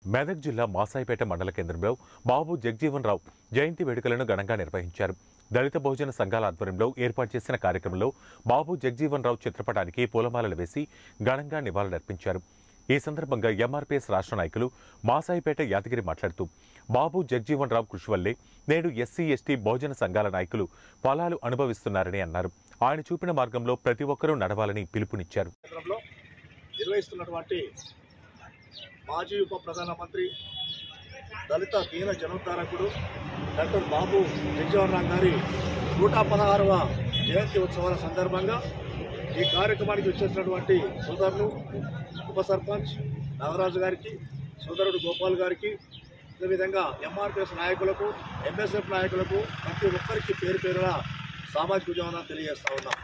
మెదక్ జిల్లా మాసాయిపేట మండల కేంద్రంలో బాబు జగ్జీవన్ రావు జయంతి వేడుకలను ఘనంగా నిర్వహించారు దళిత బహుజన సంఘాల ఆధ్వర్యంలో ఏర్పాటు చేసిన కార్యక్రమంలో బాబు జగ్జీవన్ రావు చిత్రపటానికి పూలమాలలు వేసి ఘనంగా నివాళులర్పించారు ఈ సందర్భంగా ఎంఆర్పీఎస్ రాష్ట్ర నాయకులు మాసాయిపేట యాదగిరి మాట్లాడుతూ బాబు జగ్జీవన్ రావు కృషి వల్లే నేడు ఎస్సీ ఎస్టీ బహుజన సంఘాల నాయకులు ఫలాలు అనుభవిస్తున్నారని అన్నారు ఆయన చూపిన మార్గంలో ప్రతి ఒక్కరూ నడవాలని పిలుపునిచ్చారు కేంద్రంలో నిర్వహిస్తున్నటువంటి మాజీ ఉప ప్రధానమంత్రి దళిత దీన జనోద్ధారకుడు డాక్టర్ బాబు జగజీవన్ గారి నూట పదహారవ జయంతి ఉత్సవాల సందర్భంగా ఈ కార్యక్రమానికి వచ్చేసినటువంటి సోదరులు ఉప సర్పంచ్ నాగరాజు గారికి సోదరుడు గోపాల్ గారికి అదేవిధంగా ఎంఆర్పిఎస్ నాయకులకు ఎంఎస్ఎఫ్ నాయకులకు ప్రతి ఒక్కరికి పేరు పేరున సామాజిక ఉద్యమం తెలియజేస్తా ఉన్నాం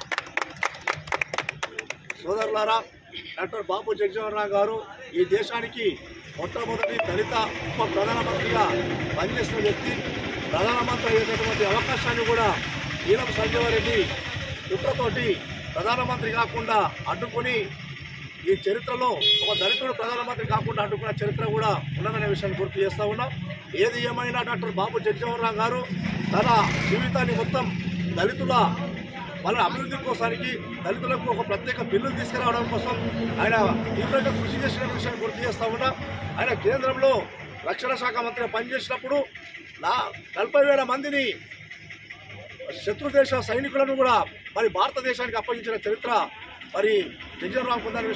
సోదరులారా డాక్టర్ బాబు జగజీవనరావు గారు ఈ దేశానికి మొట్టమొదటి దళిత ఉప ప్రధానమంత్రిగా పనిచేసిన వ్యక్తి ప్రధానమంత్రి అయ్యేటటువంటి అవకాశాన్ని కూడా ఈనం సంజీవరెడ్డి కుట్రతోటి ప్రధానమంత్రి కాకుండా అడ్డుకొని ఈ చరిత్రలో ఒక దళితుడు ప్రధానమంత్రి కాకుండా అడ్డుకున్న చరిత్ర కూడా ఉన్నదనే విషయాన్ని గుర్తు చేస్తా ఉన్నాం ఏది ఏమైనా డాక్టర్ బాబు జగజీవనరావు గారు తన జీవితాన్ని మొత్తం దళితుల వాళ్ళ అభివృద్ధి కోసానికి దళితులకు ఒక ప్రత్యేక బిల్లులు తీసుకురావడం కోసం ఆయన తీవ్రంగా కృషి చేసిన విషయాన్ని గుర్తు చేస్తా ఉన్నా ఆయన కేంద్రంలో రక్షణ శాఖ మంత్రిగా పనిచేసినప్పుడు నా నలభై వేల మందిని శత్రు దేశ సైనికులను కూడా మరి భారతదేశానికి అప్పగించిన చరిత్ర మరి జగన్ రామ్ ఉందని